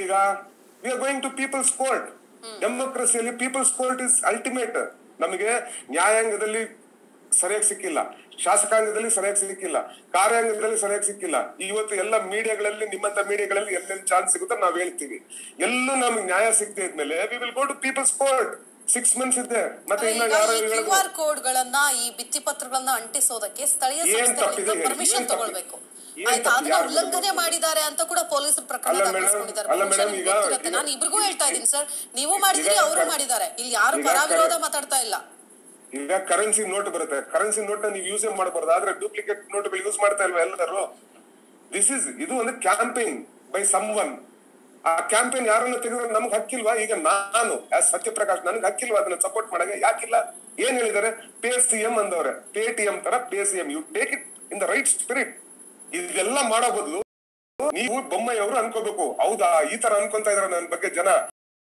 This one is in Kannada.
ಈಗ we are going to people's court ಡೆಮೋಕ್ರಸಿಯಲ್ಲಿ ಪೀಪಲ್ಸ್ ಕೋರ್ಟ್ ಇಸ್ ಅಲ್ಟಿಮೇಟ್ ನಮಗೆ ನ್ಯಾಯಾಂಗದಲ್ಲಿ ಸರಿಯಾಗಿ ಸಿಕ್ಕಿಲ್ಲ ಶಾಸಕಾಂಗದಲ್ಲಿ ಸರಿಯಾಗಿ ಸಿಕ್ಕಿಲ್ಲ ಕಾರ್ಯಾಂಗದಲ್ಲಿ ಸರಿಯಾಗಿ ಸಿಕ್ಕಿಲ್ಲ ಇವತ್ತು ಎಲ್ಲ ಮೀಡಿಯಾಗಳಲ್ಲಿ ನಿಮ್ಮಂತ ಮೀಡಿಯಾಗಳಲ್ಲಿ ಎಲ್ಲೆಲ್ಲಿ ಚಾನ್ಸ್ ಸಿಗುತ್ತೋ ನಾವ್ ಹೇಳ್ತೀವಿ ಎಲ್ಲೂ ನಮ್ಗೆ ನ್ಯಾಯ ಸಿಗದೆ ಇದ್ಮೇಲೆ we will go to people's court six months ಇದೆ ಮತ್ತೆ ಇನ್ನ ಈಗ ಯಾರು ಈ ಕ್ಯೂ ಹೇಳಿದ್ರು ಆರ್ ಕೋಡ್ ಗಳನ್ನ ಈ ಭಿತ್ತಿ ಪತ್ರಗಳನ್ನ ಅಂಟಿಸೋದಕ್ಕೆ ಸ್ಥಳೀಯ ಏನ್ ತಪ್ಪಿದೆ ಸಂಸ್ಥೆಗಳಿಂದ ಹೇಳಿ? ಪರ್ಮಿಷನ್ ಏನ್ ತಪ್ಪಿದೆ? ತಗೊಳ್ಬೇಕು ಏನ್ ಆಯ್ತಾ ತಪ್ಪು? ಅದನ್ನ ಯಾರು ಉಲ್ಲಂಘನೆ ಮಾಡಿದ್ದಾರೆ ಅಂತ ಕೂಡ ಪೊಲೀಸರು ಪ್ರಕರಣ ಅಲ್ಲ ಮೇಡಮ್, ದಾಖಲಿಸಿಕೊಂಡಿದ್ದಾರೆ ಅಲ್ಲ ಬಹುಶಃ ಮೇಡಮ್, ನಿಮ್ಗೆ ಈಗ- ಗೊತ್ತಿರುತ್ತೆ. ಈಗ- ನಾನು ಇಬ್ರಿಗೂ ಹೇಳ್ತಾ ಇದ್ದೀನಿ ಸರ್ ನೀವು ಮಾಡಿದಿರಿ ಈಗ ಅವರು ಕರೆ- ಮಾಡಿದ್ದಾರೆ ಇಲ್ಲಿ ಯಾರು ಈಗ ಪರ ಕರೆ- ವಿರೋಧ ಮಾತಾಡ್ತಾ ಇಲ್ಲ ಈಗ ಕರೆನ್ಸಿ ನೋಟ್ ಬರುತ್ತೆ ಕರೆನ್ಸಿ ನೋಟ್ ನೀವು ಯೂಸ್ ಮಾಡಬಾರ್ದು ಆದ್ರೆ ಡೂಪ್ಲಿಕೇಟ್ ನೋಟ್ಗಳು ಯೂಸ್ ಮಾಡ್ತಾ ಇಲ್ವಾ ಎಲ್ಲರೂ ದಿಸ್ ಇಸ್ ಇದು ಒಂದು ಕ್ಯಾಂಪೇನ್ ಬೈ ಸಮ್ ಒನ್ ಆ ಕ್ಯಾಂಪೇನ್ ಯಾರನ್ನ ತೆಗೆದ್ರೆ ನಮ್ಗೆ ಹಕ್ಕಿಲ್ವಾ ಈಗ ನಾನು ಆಸ್ ಸತ್ಯಪ್ರಕಾಶ್ ನನಗೆ ಹಕ್ಕಿಲ್ವಾ ಅದನ್ನ ಸಪೋರ್ಟ್ ಮಾಡಕ್ಕೆ ಯಾಕಿಲ್ಲ ಏನ್ ಹೇಳಿದ್ದಾರೆ ಪೇ ಸಿ ಎಂ ಅಂದವ್ರೆ ಪೇ ಟಿ ಎಂ ತರ pay C M you take it in the right spirit ಇದೆಲ್ಲ ಮಾಡೋ ಬದಲು ನೀವು ಬೊಮ್ಮೆಯವರು ಅನ್ಕೋಬೇಕು ಹೌದಾ ಈ ತರ ಅನ್ಕೊಂತ ಇದಾರೆ ನನ್ನ ಬಗ್ಗೆ ಜನ